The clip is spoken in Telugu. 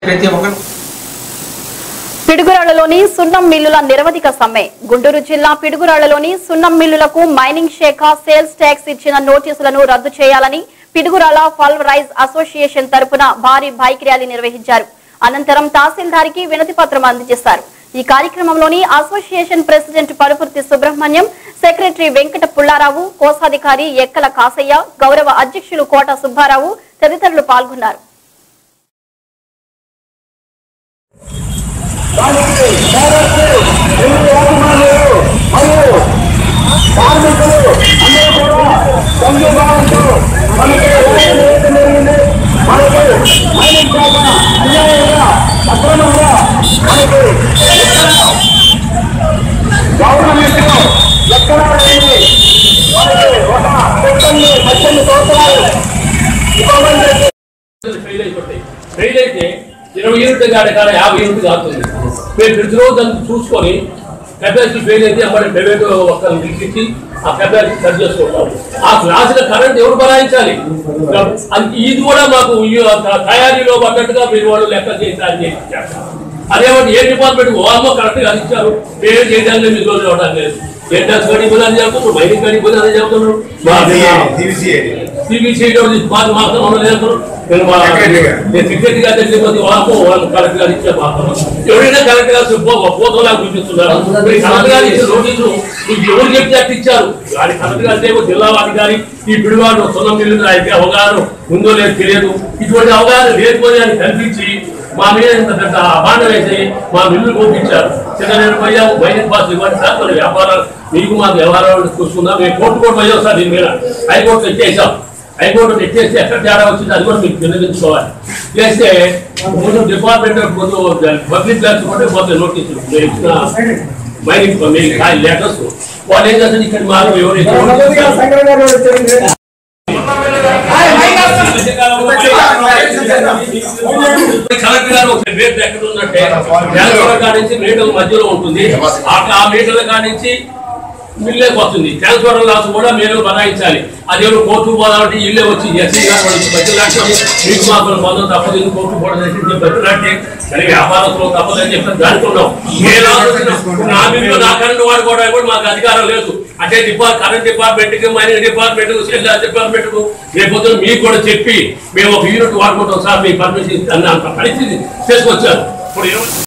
ప్రతి ఒక్కరు పిడుగురాళ్లలోని సున్నం మిల్లుల నిరవధిక సమ్మె గుంటూరు జిల్లా పిడుగురాళ్లలోని సున్నం మిల్లులకు మైనింగ్ శాఖ సేల్స్ ట్యాక్స్ ఇచ్చిన నోటీసులను రద్దు చేయాలని పిడుగురాళ్ల పల్వరైజ్ అసోసియేషన్ తరపున భారీ బైక్ ర్యాలీ నిర్వహించారు అనంతరం తహసీల్దార్కి వినతి పత్రం అందజేశారు ఈ కార్యక్రమంలోని association president Paruparthi Subrahmanyam secretary Venkata Pullarao కోశాధికారి ఎక్కల కాసయ్య గౌరవ అధ్యక్షులు కోట సుబ్బారావు తదితరులు పాల్గొన్నారు ఫెయిల్ అయిపోతాయి ఫెయిల్ అయితే ఇరవై యూనిట్ కాడ కాడ యాభై యూనిట్ కాస్తుంది మేము ప్రతిరోజు దాన్ని చూసుకొని కెపాసిటీ ఫెయిల్ అయితే అమ్మడి ప్రైవేట్ ఒక్కరిని పిలిపించి ఆ కెపాసిటీ సరి చేసుకుంటాం ఆ క్లాసుల కరెంట్ ఎవరు బలాయించాలి అది- ఇది కూడా మాకు ఈ త- తయారీలో పడ్డట్టుగా మీరు వాళ్ళు లెక్క చేయించాలని చేయించారు అదేమంటే ఏ డిపార్ట్మెంట్ వాళ్ళలో కరెక్ట్ గా ఇచ్చారు పేరు చేయడానికి మీకు రోజు ఇవ్వడానికి లేదు ఏ ట్యాక్స్ కడిగి పోతే అది చెప్తున్నారు మైనింగ్ కడిగి పోతే అదే చెప్తున్నారు సిబిసి మాకు మాత్రం ఉండలేదు నేను మా నేను క్రికెట్ గా తెలిసి కొద్ది వాళ్ళకు వాళ్ళు కరెక్ట్ గా ఇచ్చే మాత్రం ఎవరైనా కరెక్ట్ గా పోతోలా చూపిస్తున్నారు మీరు కరెక్ట్ గా ఇచ్చిన నోటీసులు మీకు ఎవరు చెప్తే అట్లా ఇచ్చారు వాడి కరెక్ట్ గా అంటే జిల్లా అధికారి ఈ పిడివాడు సొంతం మిల్లు అయితే అవగాహన ఉందో లేదో తెలియదు ఇటువంటి అవగాహన లేకపోతే అని కల్పించి మా మీద ఇంత పెద్ద అభాండం వేసి మా మిల్లు పంపించారు చిన్న నేను పోయాము మైనింగ్ పాస్ ఇవ్వండి సార్ మన వ్యాపారాలు మీకు మాకు వ్యవహారాలు చూసుకుందాం మేము కోర్టు కోర్టు పోయాం సార్ దీని మీద హైకోర్టు ఎక్కేసాం హైకోర్టు ఎక్కేసి ఎక్కడ తేడా వచ్చింది అది కూడా మీకు విన్నవించుకోవాలి చేస్తే కొంచెం డిపార్ట్మెంట్ కొంచెం పబ్లిక్ ల్యాబ్స్ కూడా పోతే నోటీసులు మీరు ఇచ్చిన మైనింగ్ మీ లెటర్స్ వాళ్ళు ఏం చేస్తారు ఇక్కడ మాకు ఎవరైతే కలెక్టర్ గారు ఒక రేట్ ఎక్కడ ఉన్నట్టే ట్రాన్స్ఫర్ కాడ నుంచి మీటర్ మధ్యలో ఉంటుంది ఆ ఆ మీటర్ల కాడ నుంచి మిల్లేకి వస్తుంది ట్రాన్స్ఫర్ లాస్ కూడా మీరు బనాయించాలి అదేమో కోర్టు పోదామంటే ఇల్లే వచ్చి ఎస్సీ గారు వాళ్ళకి బతిలాంటి మీకు మాకు పొందడం తప్పదు ఇది కోర్టు పోవడం బతిలాంటి కానీ వ్యాపారస్తులు తప్పదు అని చెప్పి దాడుకున్నాం నేను ఆలోచన నా మిల్లు నా కరెంట్ వాడుకోవడానికి కూడా మాకు అధికారం లేదు అంటే డిపార్ట్ కరెంట్ డిపార్ట్మెంట్ కి మైనింగ్ డిపార్ట్మెంట్ సెల్ డిపార్ట్మెంట్ కు రేపు మీకు కూడా చెప్పి మేము ఒక యూనిట్ వాడుకుంటాం సార్ మీ పర్మిషన్ ఇస్తాను అంత పరిస్థితి చేసుకొచ్చారు ఇప్పుడు ఏమో